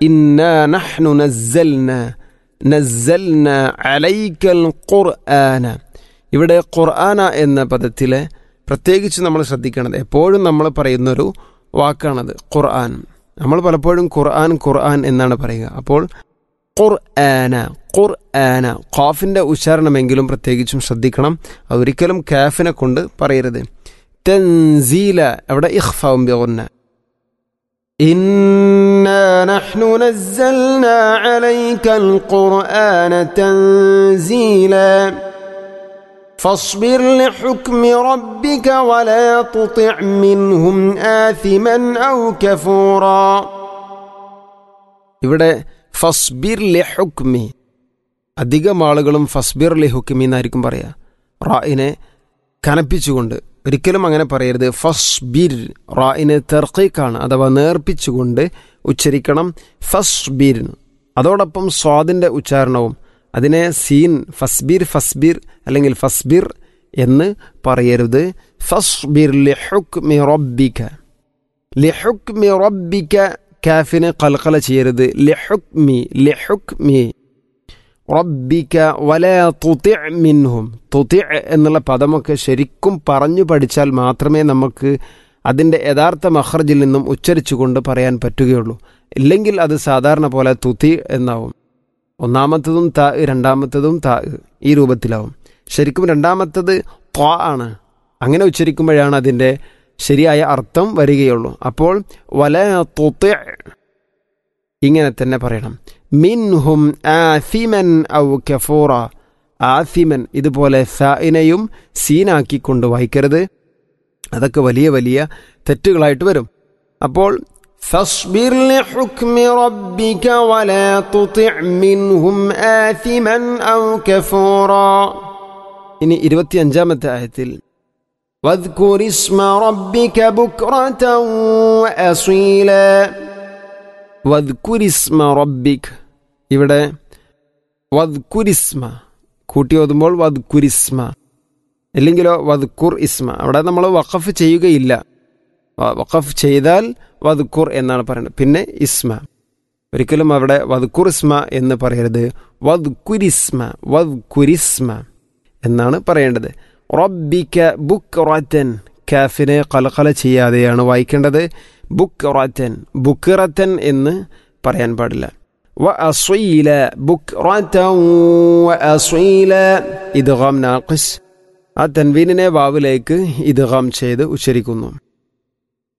ഇന്ന നഹ്നു നസ്സൽന നസ്സൽന അലൈക്കൽ ഖുർആന ഇവിടെ ഖുർആന എന്ന പദത്തിലെ പ്രത്യേകിച്ച് നമ്മൾ ശ്രദ്ധിക്കേണ്ടത് എപ്പോഴും നമ്മൾ പറയുന്നൊരു വാക്കാണത് ഖുർആൻ നമ്മൾ പലപ്പോഴും ഖുർആൻ ഖുർആൻ എന്നാണ് പറയുക അപ്പോൾ ഖുർആന ഖുർആന ഖാഫിൻ്റെ ഉച്ചാരണമെങ്കിലും പ്രത്യേകിച്ചും ശ്രദ്ധിക്കണം അതൊരിക്കലും കാഫിനെ കൊണ്ട് പറയരുത് തൻസീല അവിടെ ഇഖ്ഫാവും ബിഗുന്ന إنا نحن نزلنا عليك القرآن تنزيلا فاصبر لحكم ربك ولا تطع منهم آثما أو كفورا ഇവിടെ ഫസ്ബിർ ലി ഹുക്മി അധികം ആളുകളും ഫസ്ബിർ ലി ഹുക്മി എന്നായിരിക്കും പറയുക റായിനെ കനപ്പിച്ചുകൊണ്ട് ഒരിക്കലും അങ്ങനെ പറയരുത് ഫസ്ബിർ റായിന് തെർക്കീക്കാണ് അഥവാ നേർപ്പിച്ചുകൊണ്ട് ഉച്ചരിക്കണം ഫസ്ബിർ അതോടൊപ്പം സ്വാദിൻ്റെ ഉച്ചാരണവും അതിനെ സീൻ ഫസ്ബിർ ഫസ്ബിർ അല്ലെങ്കിൽ ഫസ്ബിർ എന്ന് പറയരുത് ഫസ്ബിർ ലിഹുക്മി റബ്ബിക ലിഹുക്മി റബ്ബിക കാഫിനെ കൽക്കല ചെയ്യരുത് ലിഹുക്മി ലിഹുക്മി റബ്ബിക വല തുതി മിൻഹും തുതി എന്നുള്ള പദമൊക്കെ ശരിക്കും പറഞ്ഞു പഠിച്ചാൽ മാത്രമേ നമുക്ക് അതിൻ്റെ യഥാർത്ഥ മഹ്റജിൽ നിന്നും ഉച്ചരിച്ചുകൊണ്ട് പറയാൻ പറ്റുകയുള്ളൂ ഇല്ലെങ്കിൽ അത് സാധാരണ പോലെ തുതി എന്നാവും ഒന്നാമത്തതും താ രണ്ടാമത്തതും താ ഈ രൂപത്തിലാവും ശരിക്കും രണ്ടാമത്തത് ത്വാ ആണ് അങ്ങനെ ഉച്ചരിക്കുമ്പോഴാണ് അതിൻ്റെ ശരിയായ അർത്ഥം വരികയുള്ളൂ അപ്പോൾ വല തുതി ഇങ്ങനെ തന്നെ പറയണം മിൻഹും ആസിമൻ ഔ കഫൂറ ആസിമൻ ഇതുപോലെ സായിനെയും സീനാക്കിക്കൊണ്ട് വായിക്കരുത് അതൊക്കെ വലിയ വലിയ തെറ്റുകളായിട്ട് വരും അപ്പോൾ فاصبر لحكم ربك ولا تطع منهم آثما أو كفورا ഇനി ഇരുപത്തിയഞ്ചാമത്തെ ആയത്തിൽ واذكر اسم ربك بكرة وأصيلا വദ്കുരിസ്മ റബ്ബിക് ഇവിടെ വദ്കുരിസ്മ കൂട്ടി ഓതുമ്പോൾ വദ്കുരിസ്മ ഇല്ലെങ്കിലോ വദ്കുർ ഇസ്മ അവിടെ നമ്മൾ വഖഫ് ചെയ്യുകയില്ല വഖഫ് ചെയ്താൽ വദ്കുർ എന്നാണ് പറയുന്നത് പിന്നെ ഇസ്മ ഒരിക്കലും അവിടെ വദ്കുർ ഇസ്മ എന്ന് പറയരുത് വദ്കുരിസ്മ വദ്കുരിസ്മ എന്നാണ് പറയേണ്ടത് റബ്ബിക്ക ബുക്ക് റത്തൻ കാഫിനെ കലകല ചെയ്യാതെയാണ് വായിക്കേണ്ടത് ബുക്റത്തൻ ബുക്റത്തൻ എന്ന് പറയാൻ പാടില്ല വ അസ്വീല ബുക്റത്തൻ വ അസ്വീല ഇദ്ഗാം നാഖിസ് ആ തൻവീനിനെ വാവിലേക്ക് ഇദ്ഗാം ചെയ്ത് ഉച്ചരിക്കുന്നു